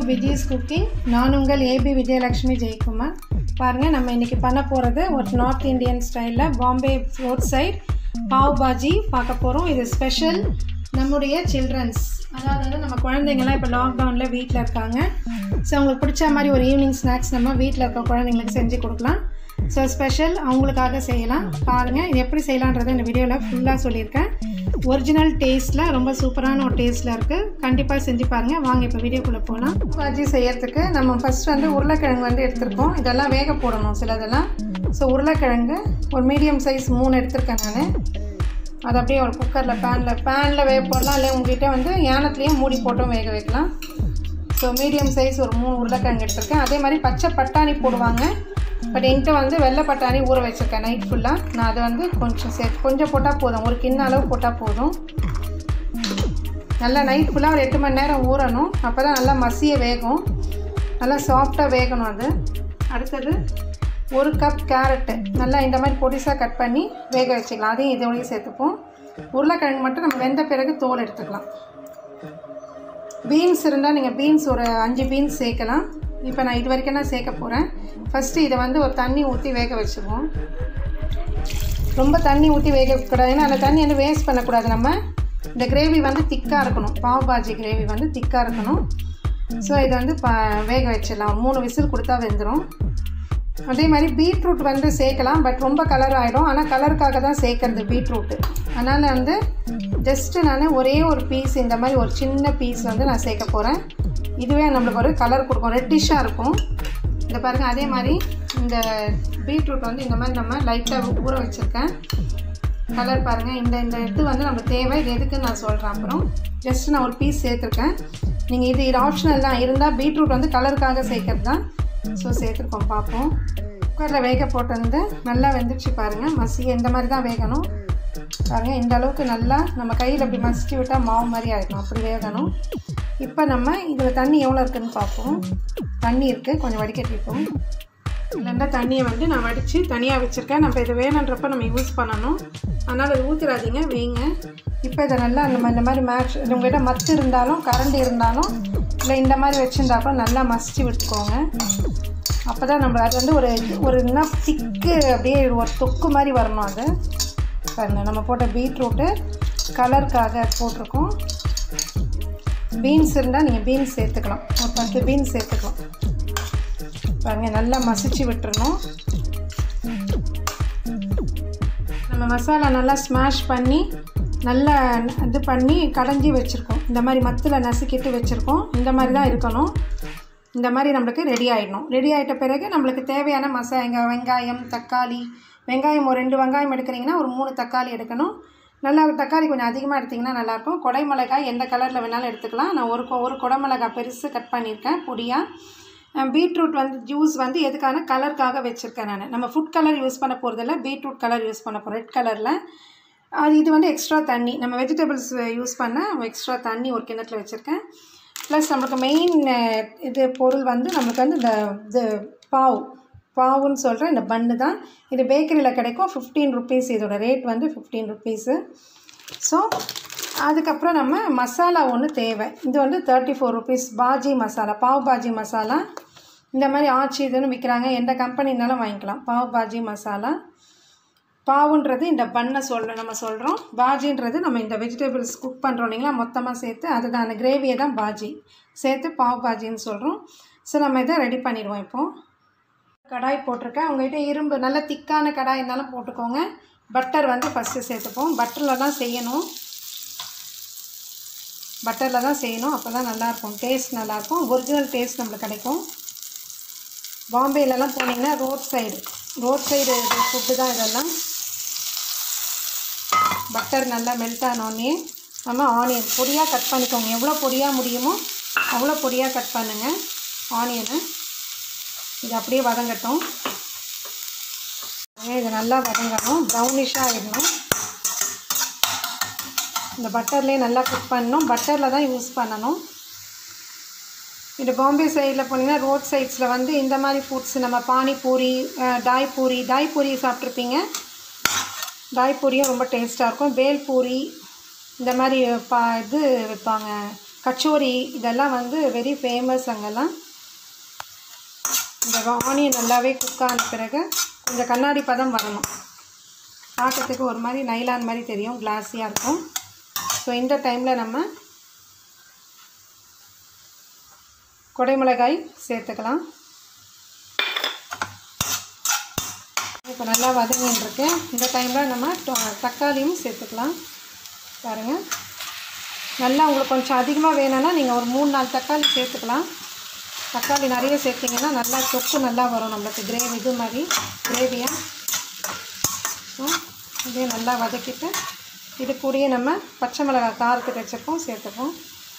Vijay's cooking நான் உங்கள் AB Vijayalakshmi Jayakumar பாருங்கள் நம்ம இன்றைக்கி பண்ண போகிறது ஒரு நார்த் இந்தியன் ஸ்டைலில் பாம்பே ரோட் சைட் பாவ் பாஜி பார்க்க போகிறோம் இது ஸ்பெஷல் நம்முடைய சில்ட்ரன்ஸ் அதாவது வந்து நம்ம குழந்தைங்கள்லாம் இப்போ லாக்டவுனில் வீட்டில் இருக்காங்க ஸோ அவங்களுக்கு பிடிச்ச மாதிரி ஒரு ஈவினிங் ஸ்நாக்ஸ் நம்ம வீட்டில் இருக்க குழந்தைங்களுக்கு செஞ்சு கொடுக்கலாம் ஸோ ஸ்பெஷல் அவங்களுக்காக செய்யலாம் பாருங்கள் இது எப்படி செய்யலான்றதை இந்த வீடியோவில் ஃபுல்லாக சொல்லியிருக்கேன் ஒரிஜினல் டேஸ்ட்டில் ரொம்ப சூப்பரான ஒரு டேஸ்ட்டில் இருக்குது கண்டிப்பாக செஞ்சு பாருங்கள் வாங்க இப்போ வீடியோக்குள்ளே போகலாம் பாஜி செய்யறதுக்கு நம்ம ஃபஸ்ட் வந்து உருளைக்கிழங்கு வந்து எடுத்திருக்கோம் இதெல்லாம் வேக போடணும் சிலதெல்லாம் ஸோ உருளைக்கிழங்கு ஒரு மீடியம் சைஸ் மூணு எடுத்திருக்கேன் நான் அது அப்படியே ஒரு குக்கரில் பேனில் பேனில் வேக போடலாம் இல்லை உங்ககிட்ட வந்து யானத்துலேயும் மூடி போட்டும் வேக வைக்கலாம் ஸோ மீடியம் சைஸ் ஒரு மூணு உருளைக்கிழங்கு எடுத்திருக்கேன் அதே மாதிரி பச்சை பட்டாணி போடுவாங்க பட் என்கிட்ட வந்து வெள்ளை பட்டாணி ஊற வச்சுருக்கேன் நைட் ஃபுல்லாக நான் அதை வந்து கொஞ்சம் சே கொஞ்சம் போட்டால் போதும் ஒரு கிண்ண அளவு போட்டால் போதும் நல்லா நைட் ஃபுல்லாக ஒரு எட்டு மணி நேரம் ஊறணும் அப்போ தான் நல்லா மசிய வேகும் நல்லா சாஃப்டாக வேகணும் அது அடுத்தது ஒரு கப் கேரட்டு நல்லா இந்த மாதிரி பொடிசாக கட் பண்ணி வேக வச்சுக்கலாம் அதையும் இதோடய சேர்த்துப்போம் உருளைக்கிழங்கு மட்டும் நம்ம வெந்த பிறகு தோல் எடுத்துக்கலாம் பீன்ஸ் இருந்தால் நீங்கள் பீன்ஸ் ஒரு அஞ்சு பீன்ஸ் சேர்க்கலாம் இப்போ நான் இது வரைக்கும் நான் சேர்க்க போகிறேன் ஃபஸ்ட்டு இதை வந்து ஒரு தண்ணி ஊற்றி வேக வச்சுருவோம் ரொம்ப தண்ணி ஊற்றி வேக வைக்கக்கூடாது ஏன்னா அந்த தண்ணி வந்து வேஸ்ட் பண்ணக்கூடாது நம்ம இந்த கிரேவி வந்து திக்காக இருக்கணும் பாவ் பாஜி கிரேவி வந்து திக்காக இருக்கணும் ஸோ இதை வந்து ப வேக வச்சிடலாம் மூணு விசில் கொடுத்தா வெந்துடும் அதே மாதிரி பீட்ரூட் வந்து சேர்க்கலாம் பட் ரொம்ப கலர் ஆகிடும் ஆனால் கலருக்காக தான் சேர்க்கறது பீட்ரூட்டு அதனால் வந்து ஜஸ்ட்டு நான் ஒரே ஒரு பீஸ் இந்த மாதிரி ஒரு சின்ன பீஸ் வந்து நான் சேர்க்க போகிறேன் இதுவே நம்மளுக்கு ஒரு கலர் கொடுக்கும் ரெட்டிஷாக இருக்கும் இந்த பாருங்கள் அதே மாதிரி இந்த பீட்ரூட் வந்து இந்த மாதிரி நம்ம லைட்டாக ஊற வச்சுருக்கேன் கலர் பாருங்கள் இந்த இந்த இது வந்து நம்ம தேவை இது எதுக்குன்னு நான் சொல்கிறேன் அப்புறம் ஜஸ்ட் நான் ஒரு பீஸ் சேர்த்துருக்கேன் நீங்கள் இது இது ஆப்ஷனல் தான் இருந்தால் பீட்ரூட் வந்து கலருக்காக சேர்க்கறது தான் ஸோ சேர்த்துருக்கோம் பார்ப்போம் குக்கரில் வேக போட்டிருந்து நல்லா வெந்துடுச்சு பாருங்கள் மசிய இந்த மாதிரி தான் வேகணும் பாருங்கள் இந்த அளவுக்கு நல்லா நம்ம கையில் அப்படி மசிச்சு விட்டால் மாவு மாதிரி ஆகிடும் அப்படி வேகணும் இப்போ நம்ம இதில் தண்ணி எவ்வளோ இருக்குதுன்னு பார்ப்போம் தண்ணி இருக்குது கொஞ்சம் வடிகட்டிப்போம் இல்லைன்னா தண்ணியை வந்து நான் வடித்து தனியாக வச்சுருக்கேன் நம்ம இது வேணுன்றப்ப நம்ம யூஸ் பண்ணணும் அதனால் அது ஊற்றிடாதீங்க வைங்க இப்போ இதை நல்லா நம்ம இந்த மாதிரி மேட்ச் உங்கள்கிட்ட மத்து இருந்தாலும் கரண்டி இருந்தாலும் இல்லை இந்த மாதிரி வச்சுருந்தா கூட நல்லா மசிச்சு விட்டுக்கோங்க அப்போ தான் நம்ம அது வந்து ஒரு ஒரு என்ன திக்கு அப்படியே ஒரு தொக்கு மாதிரி வரணும் அது பாருங்க நம்ம போட்ட பீட்ரூட்டு கலருக்காக போட்டிருக்கோம் பீன்ஸ் இருந்தால் நீங்கள் பீன்ஸ் சேர்த்துக்கலாம் ஒரு பத்து பீன்ஸ் சேர்த்துக்கலாம் பாருங்கள் நல்லா மசிச்சு விட்டுறணும் நம்ம மசாலா நல்லா ஸ்மாஷ் பண்ணி நல்லா இது பண்ணி கடைஞ்சி வச்சுருக்கோம் இந்த மாதிரி மத்தில் நசுக்கிட்டு வச்சுருக்கோம் இந்த மாதிரி தான் இருக்கணும் இந்த மாதிரி நம்மளுக்கு ரெடி ஆகிடணும் ரெடி ஆகிட்ட பிறகு நம்மளுக்கு தேவையான மசா எங்கள் வெங்காயம் தக்காளி வெங்காயம் ஒரு ரெண்டு வெங்காயம் எடுக்கிறீங்கன்னா ஒரு மூணு தக்காளி எடுக்கணும் நல்லா தக்காளி கொஞ்சம் அதிகமாக எடுத்திங்கன்னா நல்லாயிருக்கும் கொடை மிளகாய் எந்த கலரில் வேணாலும் எடுத்துக்கலாம் நான் ஒரு ஒரு கொடை மிளகாய் பெருசு கட் பண்ணியிருக்கேன் பொடியாக பீட்ரூட் வந்து ஜூஸ் வந்து எதுக்கான கலருக்காக வச்சுருக்கேன் நான் நம்ம ஃபுட் கலர் யூஸ் பண்ண போகிறதில்ல பீட்ரூட் கலர் யூஸ் பண்ண போகிறோம் ரெட் கலரில் அது இது வந்து எக்ஸ்ட்ரா தண்ணி நம்ம வெஜிடபிள்ஸ் யூஸ் பண்ண எக்ஸ்ட்ரா தண்ணி ஒரு கிணத்துல வச்சுருக்கேன் ப்ளஸ் நம்மளுக்கு மெயின் இது பொருள் வந்து நமக்கு வந்து இந்த இது பாவ் பாவுன்னு சொல்கிற இந்த பன்னு தான் இது பேக்கரியில் கிடைக்கும் ஃபிஃப்டீன் ருபீஸ் இதோட ரேட் வந்து ஃபிஃப்டீன் ருபீஸு ஸோ அதுக்கப்புறம் நம்ம மசாலா ஒன்று தேவை இது வந்து thirty four rupees bhaji masala pav bhaji masala இந்த மாதிரி ஆச்சி இதுன்னு விற்கிறாங்க எந்த கம்பெனினாலும் வாங்கிக்கலாம் பாவ் பாஜி மசாலா பாவுன்றது இந்த பண்ணை சொல்கிறோம் நம்ம சொல்கிறோம் பாஜின்றது நம்ம இந்த வெஜிடபிள்ஸ் குக் பண்ணுறோம் இல்லைங்களா மொத்தமாக சேர்த்து அதுதான் அந்த கிரேவியை தான் பாஜி சேர்த்து பாவ் பாஜின்னு சொல்கிறோம் ஸோ நம்ம இதை ரெடி பண்ணிடுவோம் இப்போது கடாய் போட்டிருக்கேன் உங்கள்கிட்ட இரும்பு நல்ல திக்கான கடாய் இருந்தாலும் போட்டுக்கோங்க பட்டர் வந்து ஃபஸ்ட்டு சேர்த்துப்போம் பட்டரில் தான் செய்யணும் பட்டரில் தான் செய்யணும் அப்போ தான் நல்லாயிருக்கும் டேஸ்ட் நல்லாயிருக்கும் ஒரிஜினல் டேஸ்ட் நம்மளுக்கு கிடைக்கும் பாம்பேலலாம் போனீங்கன்னா road side road side food தான் இதெல்லாம் பட்டர் நல்லா மெல்ட் ஆனோடனே நம்ம ஆனியன் பொடியாக கட் பண்ணிக்கோங்க எவ்வளோ பொடியாக முடியுமோ அவ்வளோ பொடியாக கட் பண்ணுங்கள் ஆனியனை இது அப்படியே வதங்கட்டும் இது நல்லா வதங்கணும் ப்ரௌனிஷாக ஆகிடணும் இந்த பட்டர்லேயே நல்லா குக் பண்ணணும் பட்டரில் தான் யூஸ் பண்ணணும் இது பாம்பே சைடில் போனீங்கன்னா ரோட் சைட்ஸில் வந்து இந்த மாதிரி ஃபுட்ஸ் நம்ம பானிபூரி டாய் பூரி டாய் பூரி சாப்பிட்ருப்பீங்க டாய் பூரியும் ரொம்ப டேஸ்ட்டாக இருக்கும் பேல் பூரி இந்த மாதிரி பா இது வைப்பாங்க கச்சோரி இதெல்லாம் வந்து வெரி ஃபேமஸ் அங்கெல்லாம் இந்த ஆனியன் நல்லாவே குக் ஆன பிறகு கொஞ்சம் கண்ணாடி பதம் வரணும் பார்க்கறதுக்கு ஒரு மாதிரி நைலான் மாதிரி தெரியும் கிளாஸியாக இருக்கும் ஸோ இந்த டைமில் நம்ம குடைமிளகாய் சேர்த்துக்கலாம் இப்போ நல்லா வதங்கின்னு இருக்கு இந்த டைமில் நம்ம டொ- தக்காளியும் சேர்த்துக்கலாம் பாருங்கள் நல்லா உங்களுக்கு கொஞ்சம் அதிகமாக வேணும்னா நீங்கள் ஒரு மூணு நாலு தக்காளி சேர்த்துக்கலாம் தக்காளி நிறைய சேர்த்திங்கன்னா நல்லா தொக்கு நல்லா வரும் நம்மளுக்கு கிரேவி இது மாதிரி கிரேவியாக இதே நல்லா வதக்கிட்டு இது கூடயே நம்ம பச்சை மிளகாய் காரத்துக்கு வச்சுருப்போம் சேர்த்துப்போம்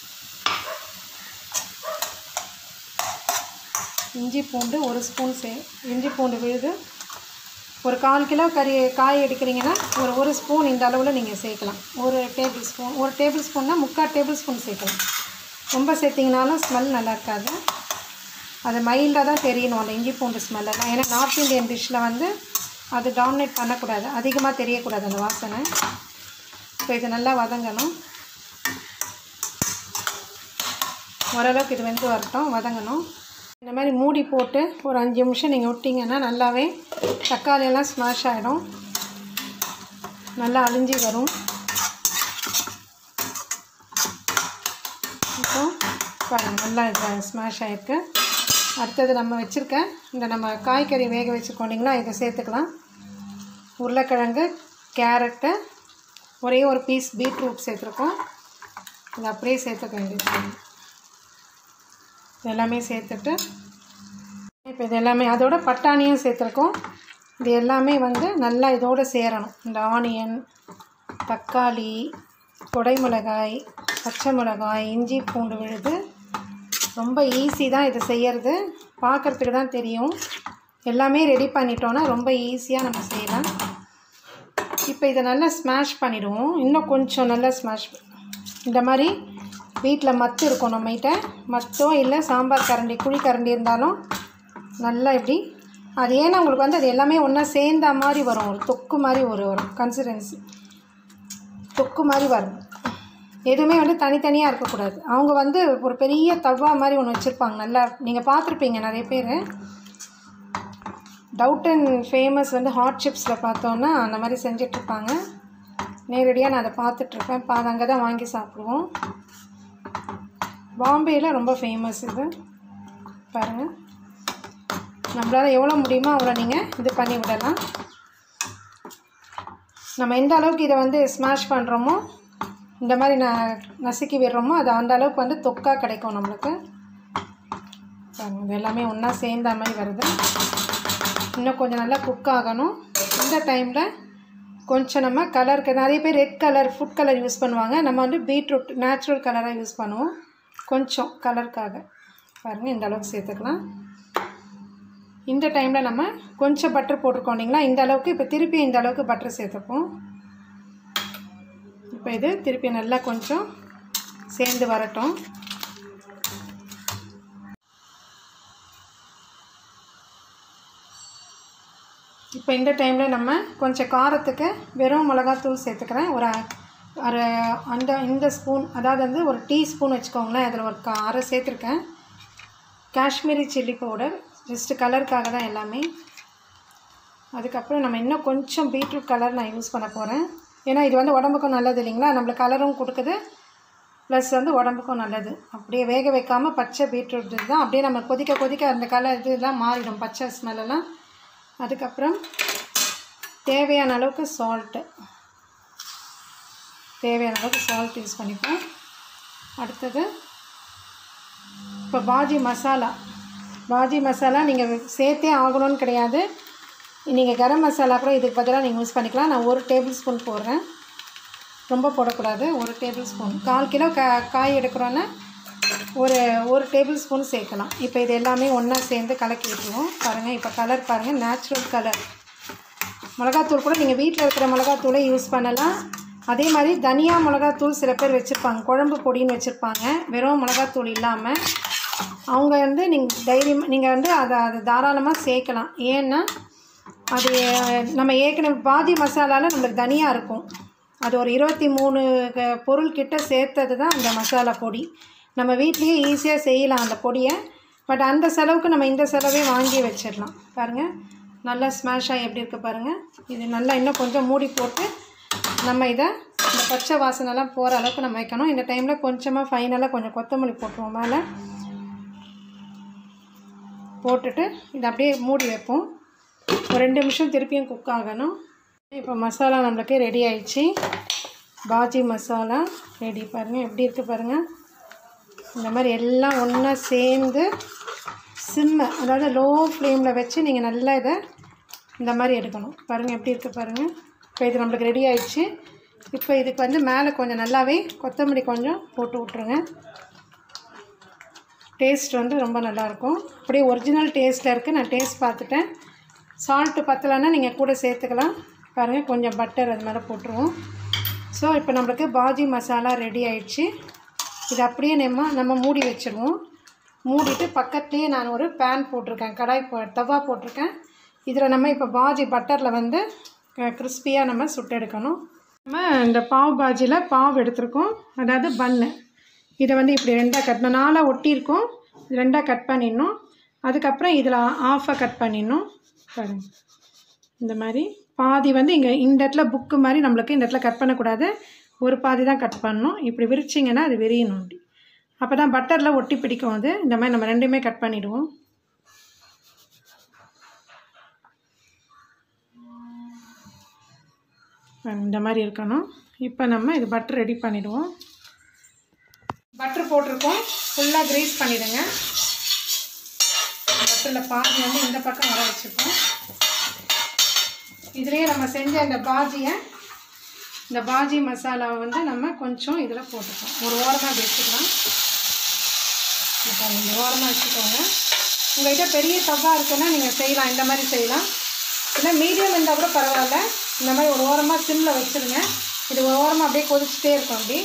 இஞ்சி பூண்டு ஒரு ஸ்பூன் சே இஞ்சி பூண்டு விழுது ஒரு கால் கிலோ கறி காய் எடுக்கிறீங்கன்னா ஒரு ஒரு ஸ்பூன் இந்த அளவில் நீங்கள் சேர்க்கலாம் ஒரு டேபிள் ஸ்பூன் ஒரு டேபிள் ஸ்பூன்னா முக்கால் டேபிள் ஸ்பூன் சேர்க்கலாம் ரொம்ப சேர்த்திங்கனாலும் ஸ்மெல் நல்லா இருக்காது அது மைல்டாக தான் தெரியணும் அந்த இஞ்சி பூண்டு ஸ்மெல்லெல்லாம் ஏன்னா நார்த் இந்தியன் டிஷ்ஷில் வந்து அது டாமினேட் பண்ணக்கூடாது அதிகமாக தெரியக்கூடாது அந்த வாசனை இப்போ இது நல்லா வதங்கணும் ஓரளவுக்கு இது வெந்து வரட்டும் வதங்கணும் இந்த மாதிரி மூடி போட்டு ஒரு அஞ்சு நிமிஷம் நீங்கள் விட்டிங்கன்னா நல்லாவே தக்காளி எல்லாம் ஸ்மாஷ் ஆகிடும் நல்லா அழிஞ்சி வரும் இப்போ பாருங்கள் நல்லா இது ஸ்மாஷ் ஆகிருக்கு அடுத்தது நம்ம வச்சுருக்க இந்த நம்ம காய்கறி வேக வச்சுருக்கோம் இல்லைங்களா இதை சேர்த்துக்கலாம் உருளைக்கிழங்கு கேரட்டு ஒரே ஒரு பீஸ் பீட்ரூட் சேர்த்துருக்கோம் இது அப்படியே சேர்த்துக்க வேண்டியது இது எல்லாமே சேர்த்துட்டு இப்போ இது எல்லாமே அதோட பட்டாணியும் சேர்த்துருக்கோம் இது எல்லாமே வந்து நல்லா இதோடு சேரணும் இந்த ஆனியன் தக்காளி கொடைமிளகாய் பச்சை மிளகாய் இஞ்சி பூண்டு விழுது ரொம்ப ஈஸி தான் இது செய்யறது பார்க்குறதுக்கு தான் தெரியும் எல்லாமே ரெடி பண்ணிட்டோன்னா ரொம்ப ஈஸியாக நம்ம செய்யலாம் இப்போ இதை நல்லா ஸ்மாஷ் பண்ணிவிடுவோம் இன்னும் கொஞ்சம் நல்லா ஸ்மாஷ் இந்த மாதிரி வீட்டில் மத்து இருக்கும் நம்மகிட்ட மத்தோ இல்லை சாம்பார் கரண்டி குழி கரண்டி இருந்தாலும் நல்லா இப்படி அது ஏன்னா உங்களுக்கு வந்து அது எல்லாமே ஒன்றா சேர்ந்த மாதிரி வரும் ஒரு தொக்கு மாதிரி ஒரு வரும் கன்சிஸ்டன்சி தொக்கு மாதிரி வரும் எதுவுமே வந்து தனித்தனியாக இருக்கக்கூடாது அவங்க வந்து ஒரு பெரிய தவா மாதிரி ஒன்று வச்சுருப்பாங்க நல்லா நீங்கள் பார்த்துருப்பீங்க நிறைய பேர் டவுட் அண்ட் ஃபேமஸ் வந்து ஹாட் சிப்ஸில் பார்த்தோன்னா அந்த மாதிரி செஞ்சிட்ருப்பாங்க நேரடியாக நான் அதை பார்த்துட்ருப்பேன் பா அங்கே தான் வாங்கி சாப்பிடுவோம் பாம்பேயில் ரொம்ப ஃபேமஸ் இது பாருங்கள் நம்மளால் எவ்வளோ முடியுமோ அவ்வளோ நீங்கள் இது பண்ணி விடலாம் நம்ம எந்த அளவுக்கு இதை வந்து ஸ்மாஷ் பண்ணுறோமோ இந்த மாதிரி ந நசுக்கி விடுறோமோ அது அந்த அளவுக்கு வந்து தொக்கா கிடைக்கும் நம்மளுக்கு பாருங்க, இது எல்லாமே ஒன்றா சேர்ந்த மாதிரி வருது இன்னும் கொஞ்சம் நல்லா குக் ஆகணும் இந்த டைமில் கொஞ்சம் நம்ம கலருக்கு நிறைய பேர் red colour food colour use பண்ணுவாங்க நம்ம வந்து பீட்ரூட் நேச்சுரல் கலராக யூஸ் பண்ணுவோம் கொஞ்சம் கலருக்காக பாருங்கள் இந்த அளவுக்கு சேர்த்துக்கலாம் இந்த டைமில் நம்ம கொஞ்சம் பட்டர் போட்டிருக்கோம் இல்லைங்களா இந்த அளவுக்கு இப்போ திருப்பி இந்த அளவுக்கு பட்டர் சேர்த்துப்போம் இப்போ இது திருப்பி நல்லா கொஞ்சம் சேர்ந்து வரட்டும் இப்போ இந்த டைமில் நம்ம கொஞ்சம் காரத்துக்கு வெறும் மிளகாத்தூள் சேர்த்துக்கிறேன் ஒரு ஒரு அந்த இந்த ஸ்பூன் அதாவது வந்து ஒரு டீ ஸ்பூன் வச்சுக்கோங்களேன் அதில் ஒரு கா- அரை சேர்த்துருக்கேன் காஷ்மீரி சில்லி பவுடர் ஜஸ்ட்டு கலருக்காக தான் எல்லாமே அதுக்கப்புறம் நம்ம இன்னும் கொஞ்சம் பீட்ரூட் கலர் நான் யூஸ் பண்ண போகிறேன் ஏன்னா இது வந்து உடம்புக்கும் நல்லது இல்லைங்களா நம்மளுக்கு கலரும் கொடுக்குது ப்ளஸ் வந்து உடம்புக்கும் நல்லது அப்படியே வேக வைக்காமல் பச்சை பீட்ரூட் தான் அப்படியே நம்ம கொதிக்க கொதிக்க அந்த கலர் இதெல்லாம் மாறிடும் பச்சை ஸ்மெல்லாம் அதுக்கப்புறம் தேவையான அளவுக்கு சால்ட்டு தேவையான அளவுக்கு சால்ட் யூஸ் பண்ணிப்போம் அடுத்தது இப்போ பாஜி மசாலா பாஜி மசாலா நீங்கள் சேர்த்தே ஆகணும்னு கிடையாது நீங்கள் கரம் மசாலா கூட இதுக்கு பதிலாக நீங்கள் யூஸ் பண்ணிக்கலாம் நான் ஒரு டேபிள் ஸ்பூன் போடுறேன் ரொம்ப போடக்கூடாது ஒரு டேபிள் ஸ்பூன் கால் கிலோ கா காய் எடுக்கிறோன்னா ஒரு ஒரு டேபிள் ஸ்பூன் சேர்க்கலாம் இப்போ இது எல்லாமே ஒன்றா சேர்ந்து கலக்கி விட்டுருவோம் பாருங்கள் இப்போ கலர் பாருங்கள் நேச்சுரல் கலர் மிளகாத்தூள் கூட நீங்கள் வீட்டில் இருக்கிற மிளகாத்தூளே யூஸ் பண்ணலாம் அதே மாதிரி தனியா மிளகாத்தூள் சில பேர் வச்சுருப்பாங்க குழம்பு பொடின்னு வச்சுருப்பாங்க வெறும் மிளகாத்தூள் இல்லாமல் அவங்க வந்து நீங்கள் தைரியம் நீங்கள் வந்து அதை அது தாராளமாக சேர்க்கலாம் ஏன்னா அது நம்ம ஏற்கனவே பாதி மசாலாவில் நம்மளுக்கு தனியாக இருக்கும் அது ஒரு இருபத்தி மூணு க- பொருள் கிட்ட சேர்த்தது தான் அந்த மசாலா பொடி நம்ம வீட்லேயே ஈஸியாக செய்யலாம் அந்த பொடியை பட் அந்த செலவுக்கு நம்ம இந்த செலவே வாங்கி வச்சிடலாம் பாருங்கள் நல்லா ஸ்மாஷ் ஆகி எப்படி இருக்குது பாருங்கள் இது நல்லா இன்னும் கொஞ்சம் மூடி போட்டு நம்ம இதை இந்த பச்சை வாசனைலாம் போகிற அளவுக்கு நம்ம வைக்கணும் இந்த டைமில் கொஞ்சமாக ஃபைனலாக கொஞ்சம் கொத்தமல்லி போட்டுருவோம் மேலே போட்டுட்டு இதை அப்படியே மூடி வைப்போம் ஒரு ரெண்டு நிமிஷம் திருப்பியும் குக் ஆகணும் இப்போ மசாலா நம்மளுக்கு ரெடி ஆயிடுச்சு பாஜி மசாலா ரெடி பாருங்கள் எப்படி இருக்குது பாருங்கள் இந்த மாதிரி எல்லாம் ஒன்றா சேர்ந்து சிம்மு அதாவது லோ ஃப்ளேமில் வச்சு நீங்கள் நல்லா இதை இந்த மாதிரி எடுக்கணும் பாருங்கள் எப்படி இருக்குது பாருங்கள் இப்போ இது நம்மளுக்கு ரெடி ஆயிடுச்சு இப்போ இதுக்கு வந்து மேலே கொஞ்சம் நல்லாவே கொத்தமல்லி கொஞ்சம் போட்டு விட்ருங்க டேஸ்ட் வந்து ரொம்ப நல்லாயிருக்கும் அப்படியே ஒரிஜினல் டேஸ்ட்டில் இருக்குது நான் டேஸ்ட் பார்த்துட்டேன் சால்ட்டு பத்தலைன்னா நீங்கள் கூட சேர்த்துக்கலாம் பாருங்கள் கொஞ்சம் பட்டர் அது மேலே போட்டுருவோம் ஸோ இப்போ நம்மளுக்கு பாஜி மசாலா ரெடி ஆயிடுச்சு இது அப்படியே நம்ம நம்ம மூடி வச்சுருவோம் மூடிட்டு பக்கத்துலேயே நான் ஒரு பேன் போட்டிருக்கேன் கடாய் போ தவா போட்டிருக்கேன் இதில் நம்ம இப்போ பாஜி பட்டரில் வந்து கிறிஸ்பியாக நம்ம சுட்டெடுக்கணும் நம்ம இந்த பாவ் பாஜியில் பாவ் எடுத்திருக்கோம் அதாவது பன்னு இதை வந்து இப்படி ரெண்டாக கட் நாலாக ஒட்டியிருக்கோம் ரெண்டாக கட் பண்ணிடணும் அதுக்கப்புறம் இதில் ஆஃபாக கட் பண்ணிடணும் பாருங்க இந்த மாதிரி பாதி வந்து இங்கே இந்த இடத்துல புக்கு மாதிரி நம்மளுக்கு இந்த இடத்துல கட் பண்ணக்கூடாது ஒரு பாதி தான் கட் பண்ணணும் இப்படி விரிச்சிங்கன்னா அது விரியணும் அப்படி அப்போ தான் பட்டரில் ஒட்டி பிடிக்கும் அது இந்த மாதிரி நம்ம ரெண்டுமே கட் பண்ணிவிடுவோம் இந்த மாதிரி இருக்கணும் இப்போ நம்ம இது பட்டர் ரெடி பண்ணிவிடுவோம் பட்டர் போட்டிருக்கோம் ஃபுல்லாக க்ரீஸ் பண்ணிவிடுங்க பட்டரில் பாதி வந்து இந்த பக்கம் வர வச்சுப்போம் இதுலேயே நம்ம செஞ்ச இந்த பாஜியை இந்த பாஜி மசாலாவை வந்து நம்ம கொஞ்சம் இதில் போட்டுப்போம் ஒரு ஓரமாக அப்படி வச்சுக்கலாம் இப்போ நீங்கள் ஓரமாக வச்சுக்கோங்க உங்கள்கிட்ட பெரிய தவா இருக்குன்னா நீங்கள் செய்யலாம் இந்த மாதிரி செய்யலாம் இல்லை மீடியம் இருந்தால் கூட பரவாயில்ல இந்த மாதிரி ஒரு ஓரமாக சிம்மில் வச்சுருங்க இது ஒரு ஓரமாக அப்படியே கொதிச்சுட்டே இருக்கும் அப்படி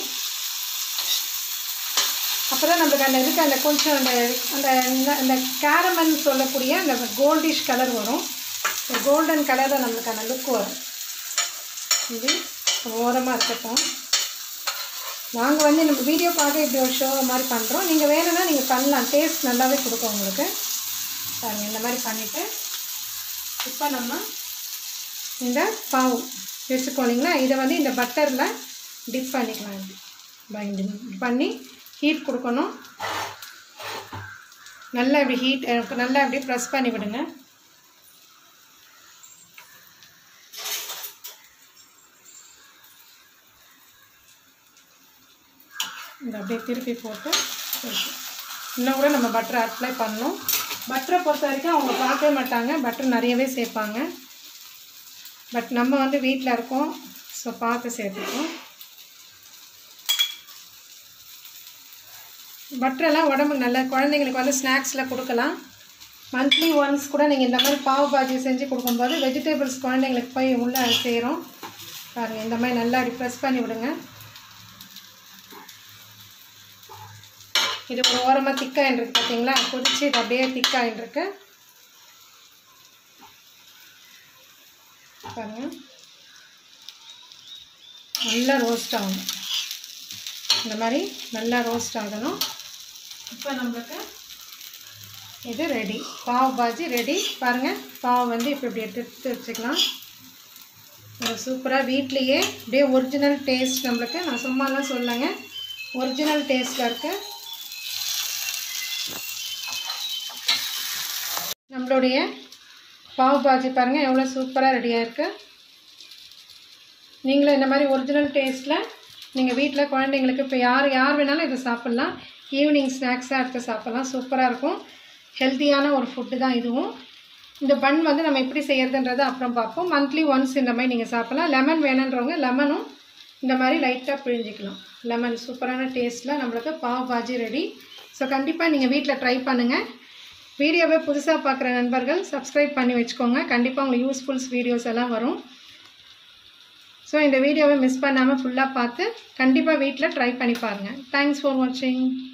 அப்போ தான் நம்மளுக்கு அந்த இருக்க அந்த கொஞ்சம் அந்த அந்த இந்த- அந்த கேரமல்னு சொல்லக்கூடிய அந்த கோல்டிஷ் கலர் வரும் கோல்டன் கலரில் நம்மளுக்கு அந்த லுக் வரும் இது ஓரமாக இருக்கட்டும் நாங்கள் வந்து நம்ம வீடியோக்காக இப்படி ஒரு ஷோ மாதிரி பண்ணுறோம் நீங்கள் வேணும்னா நீங்கள் பண்ணலாம் டேஸ்ட் நல்லாவே கொடுக்கும் உங்களுக்கு பாருங்கள் இந்த மாதிரி பண்ணிவிட்டு இப்போ நம்ம இந்த பாவு வச்சுக்கோ இல்லைங்களா இதை வந்து இந்த பட்டரில் டிப் பண்ணிக்கலாம் இப்படி பைண்டிங் பண்ணி ஹீட் கொடுக்கணும் நல்லா இப்படி ஹீட் நல்லா இப்படி ப்ரெஸ் பண்ணி விடுங்க இந்த அப்படியே திருப்பி போட்டு வச்சு. இன்னும் கூட நம்ம பட்டர் அப்ளை பண்ணணும் பட்டரை பொறுத்த வரைக்கும் அவங்க பார்க்கவே மாட்டாங்க பட்டர் நிறையவே சேர்ப்பாங்க பட் நம்ம வந்து வீட்டில் இருக்கோம் ஸோ பார்த்து சேர்த்துப்போம் பட்டரெல்லாம் உடம்புக்கு நல்ல குழந்தைங்களுக்கு வந்து ஸ்நாக்ஸில் கொடுக்கலாம் மந்த்லி ஒன்ஸ் கூட நீங்கள் இந்த மாதிரி பாவ் பாஜி செஞ்சு கொடுக்கும்போது வெஜிடபிள்ஸ் குழந்தைங்களுக்கு போய் உள்ளே சேரும் பாருங்கள் இந்த மாதிரி நல்லா இப்படி ப்ரெஸ் பண்ணி விடுங்க இது ஒரு ஓரமாக திக்காயின்றிருக்கு பார்த்தீங்களா கொதிச்சு இது அப்படியே திக்காயின்றிருக்கு பாருங்க நல்லா ரோஸ்ட் ஆகணும் இந்த மாதிரி நல்லா ரோஸ்ட் ஆகணும் இப்போ நம்மளுக்கு இது ரெடி பாவ் பாஜி ரெடி பாருங்கள் பாவ் வந்து இப்போ இப்படி எடுத்து வச்சுக்கலாம் ஒரு சூப்பராக வீட்லேயே அப்படியே ஒரிஜினல் டேஸ்ட் நம்மளுக்கு நான் சும்மாலாம் சொல்லலைங்க ஒரிஜினல் டேஸ்ட்டில் இருக்குது நம்மளுடைய பாவ் பாஜி பாருங்கள் எவ்வளோ சூப்பராக ரெடியாக இருக்குது நீங்களும் இந்த மாதிரி ஒரிஜினல் டேஸ்ட்டில் நீங்கள் வீட்டில் குழந்தைங்களுக்கு இப்போ யார் யார் வேணாலும் இதை சாப்பிட்லாம் ஈவினிங் ஸ்நாக்ஸாக எடுத்து சாப்பிட்லாம் சூப்பராக இருக்கும் ஹெல்த்தியான ஒரு ஃபுட்டு தான் இதுவும் இந்த பன் வந்து நம்ம எப்படி செய்யறதுன்றதை அப்புறம் பார்ப்போம் மந்த்லி ஒன்ஸ் இந்த மாதிரி நீங்கள் சாப்பிட்லாம் லெமன் வேணுன்றவங்க லெமனும் இந்த மாதிரி லைட்டாக பிழிஞ்சிக்கலாம் லெமன் சூப்பரான டேஸ்ட்டில் நம்மளுக்கு பாவ் பாஜி ரெடி ஸோ கண்டிப்பாக நீங்கள் வீட்டில் ட்ரை பண்ணுங்கள் வீடியோவை புதுசாக பார்க்குற நண்பர்கள் சப்ஸ்கிரைப் பண்ணி வச்சுக்கோங்க கண்டிப்பாக உங்களுக்கு யூஸ்ஃபுல்ஸ் வீடியோஸ் எல்லாம் வரும் ஸோ இந்த வீடியோவை மிஸ் பண்ணாமல் ஃபுல்லாக பார்த்து கண்டிப்பாக வீட்டில் ட்ரை பண்ணி பாருங்கள் தேங்க்ஸ் ஃபார் வாட்சிங்